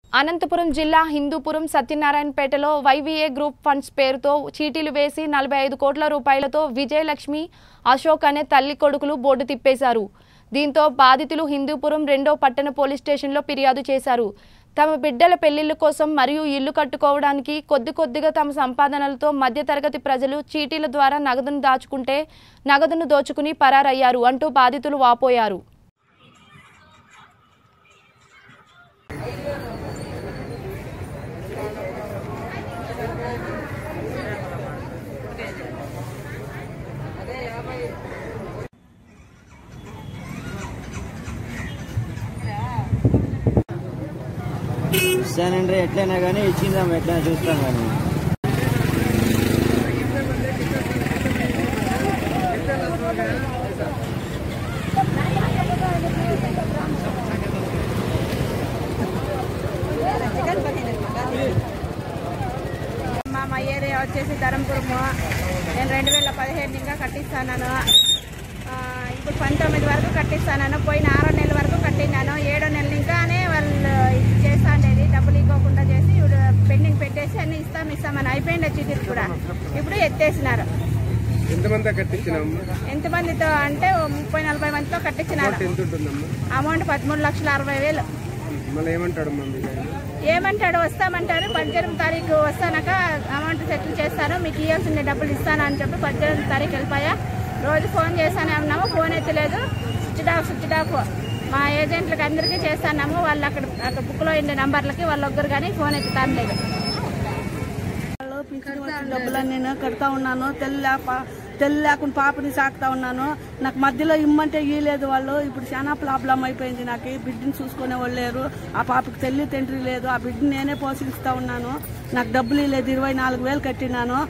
అనంతపురం జిల్లా హిందూపురం సత్యనారాయణపేటలో YVA group funds పేరుతో చీటీలు వేసి నలభై ఐదు కోట్ల రూపాయలతో విజయలక్ష్మి అశోక్ అనే తల్లి కొడుకులు బోర్డు తిప్పేశారు దీంతో బాధితులు హిందూపురం రెండో పట్టణ పోలీస్ స్టేషన్లో ఫిర్యాదు చేశారు తమ బిడ్డల పెళ్లిళ్ల కోసం మరియు ఇల్లు కట్టుకోవడానికి కొద్ది కొద్దిగా తమ సంపాదనలతో మధ్యతరగతి ప్రజలు చీటీల ద్వారా నగదును దాచుకుంటే నగదును దోచుకుని పరారయ్యారు అంటూ బాధితులు వాపోయారు ఇస్తానంటే ఎట్లయినా కానీ ఇచ్చిందాం ఎట్లయినా చూస్తాం కానీ మా మా ఏరియా వచ్చేసి ధరంపురము నేను రెండు వేల పదిహేను ఇంకా కట్టిస్తాను ఆ, ఇప్పుడు పంతొమ్మిది వరకు కట్టిస్తాను పోయిన ఆరో నెలల వరకు కట్టినాను ఏడో నెలలు ఇంకానే వాళ్ళు ఇది చేస్తాండేది డబ్బులు ఇవ్వకుండా చేసి ఇప్పుడు పెండింగ్ పెట్టేసి అన్ని ఇస్తాం ఇస్తామని అయిపోయింది చీటీలు కూడా ఇప్పుడు ఎత్తేసినారు ఎంతమంది కట్టించినాము ఎంతమందితో అంటే ఓ ముప్పై నలభై మందితో కట్టించినారు ఎంత ఉంటుందమ్మా అమౌంట్ పదమూడు లక్షల అరవై వేలు మళ్ళీ ఏమంటాడు మమ్మీ ఏమంటాడు వస్తామంటారు పద్దెనిమిది తారీఖు వస్తానక అమౌంట్ సెటిల్ చేస్తాను మీకు ఇవ్వాల్సిన డబ్బులు ఇస్తాను అని చెప్పి పద్దెనిమిది తారీఖు వెళ్ళిపోయా రోజు ఫోన్ చేస్తానే ఉన్నాము ఫోన్ ఎత్తలేదు స్విచ్ ఆఫ్ స్విచ్ ఆఫ్ మా ఏజెంట్లకు అందరికీ చేస్తాన్నాము వాళ్ళు అక్కడ అక్కడ బుక్లో ఉండే నంబర్లకి వాళ్ళు ఒక్కరు కానీ ఫోన్ ఎత్తుతాను లేదు వాళ్ళు పింఛన్ వచ్చిన డబ్బులని నేను కడతా ఉన్నాను తెల్లి లేప- తెల్లి లేకుండా పాపని సాకుతా ఉన్నాను నాకు మధ్యలో ఇమ్మంటే ఇయ్యలేదు వాళ్ళు ఇప్పుడు చాలా ప్రాబ్లం అయిపోయింది నాకు ఈ బిడ్డని చూసుకునే వాళ్ళు లేరు ఆ పాపకి తల్లి తండ్రి లేదు ఆ బిడ్డని నేనే పోషిస్తా ఉన్నాను నాకు డబ్బులు ఇవ్వలేదు ఇరవై నాలుగు వేలు కట్టినాను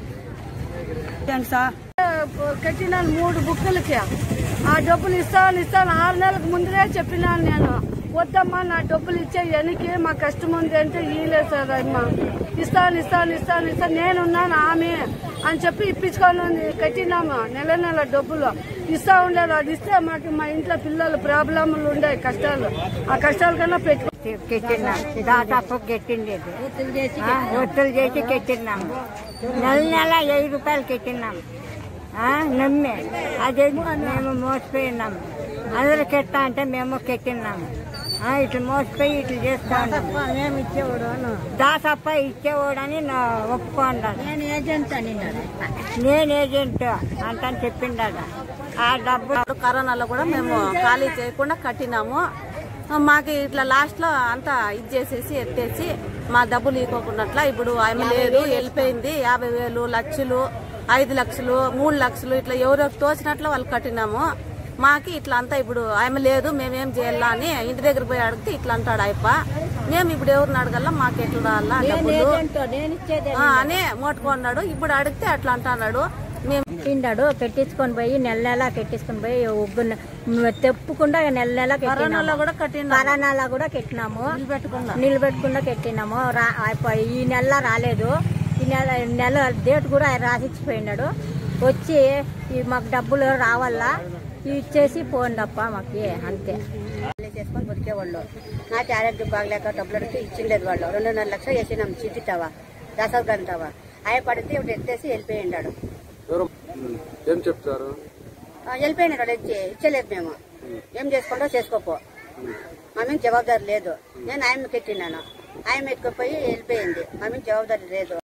ఏంటి సార్ కట్టినాను మూడు బుక్కులకి ఆ డబ్బులు ఇస్తాను ఇస్తాను ఆరు నెలలకు ముందరే చెప్పినాను నేను వద్దమ్మా నా డబ్బులు ఇచ్చే వెనక్కి మా కష్టం ఉంది అంటే ఇయ్యలేదు సార్ అమ్మ ఇస్తాను ఇస్తాను ఇస్తాను ఇస్తాను నేనున్నాను ఆమె అని చెప్పి ఇప్పించుకొని ఉంది కట్టినాము నెల నెల డబ్బులు ఇస్తా ఉండేది అది ఇస్తే మాకు మా ఇంట్లో పిల్లలు ప్రాబ్లములు ఉండే కష్టాలు ఆ కష్టాల కన్నా పెట్టు కెట్టినాం దాదాపు కెట్టిండేది ఆ, ఒత్తులు చేసి కెట్టినాము నెల నెల వెయ్యి రూపాయలు కెట్టినాం ఆ, నమ్మి అదే మేము మోసపోయినాము అందరు కెట్టా అంటే మేము కెట్టినాము ఆ, ఇట్లా మోసపోయి ఇట్లా చేస్తా మేము ఇచ్చేవాడు దాసప్ప ఇచ్చేవాడని నా ఒప్పుకోండాడు నేను ఏజెంట్ అని నేను ఏజెంట్ అంటని చెప్పిండాడు ఆ డబ్బు ఇప్పుడు కరోనాలో కూడా మేము ఖాళీ చేయకుండా కట్టినాము మాకు ఇట్లా లాస్ట్ లో అంతా ఇది చేసేసి ఎత్తేసి మా డబ్బులు ఇవ్వకున్నట్ల ఇప్పుడు ఆమె లేదు వెళ్ళిపోయింది యాభై వేలు లక్షలు ఐదు లక్షలు మూడు లక్షలు ఇట్లా ఎవరెవరు తోచినట్లు వాళ్ళు కట్టినాము మాకి ఇట్లా అంతా ఇప్పుడు ఆమె లేదు మేమేం చేయాలా అని ఇంటి దగ్గర పోయి అడిగితే ఇట్లా అంటాడు ఆయప్ప మేము ఇప్పుడు ఎవరిని అడగల్లా మాకు ఎట్లా రావాలా డబ్బులు ఆ, అనే మోటుకున్నాడు ఇప్పుడు అడిగితే అట్లా అంటున్నాడు మేము పెట్టిండాడు పెట్టించుకొని పోయి నెల నెల కట్టించుకొని పోయి ఒగ్గు తెప్పకుండా నెల నెల కరోనాలో కూడా కట్టిన కరోనాలో కూడా కట్టినాము నిలబెట్టకుండా నిలబెట్టకుండా కట్టినాము రా అయిపో- ఈ నెల రాలేదు ఈ నెల నెల డేట్ కూడా ఆయన రాసిచ్చిపోయినాడు వచ్చి ఈ మాకు డబ్బులు రావాలా ఇచ్చేసి పోండప్ప మాకు అంతే పెళ్లి చేసుకొని బతికేవాళ్ళు నాకు ఆరోగ్యం బాగలేక డబ్బులు అడిగితే ఇచ్చిండేది వాళ్ళు రెండున్నర లక్షలు వేసినాం చీటితావా దసరా గంటావా ఆయన పడితే ఇప్పుడు ఎత్తేసి వెళ్ళిపోయిండాడు ఎవరు ఏం చెప్తారు ఆ, వెళ్ళిపోయినాడు వాడు ఇచ్చి ఇచ్చలేదు మేము ఏం చేసుకుంటో చేసుకోపో మా మీద జవాబుదారి లేదు నేను ఆయన ఎక్కినాను ఆయన ఎత్తుకుపోయి వెళ్ళిపోయింది మా మీద జవాబుదారి లేదు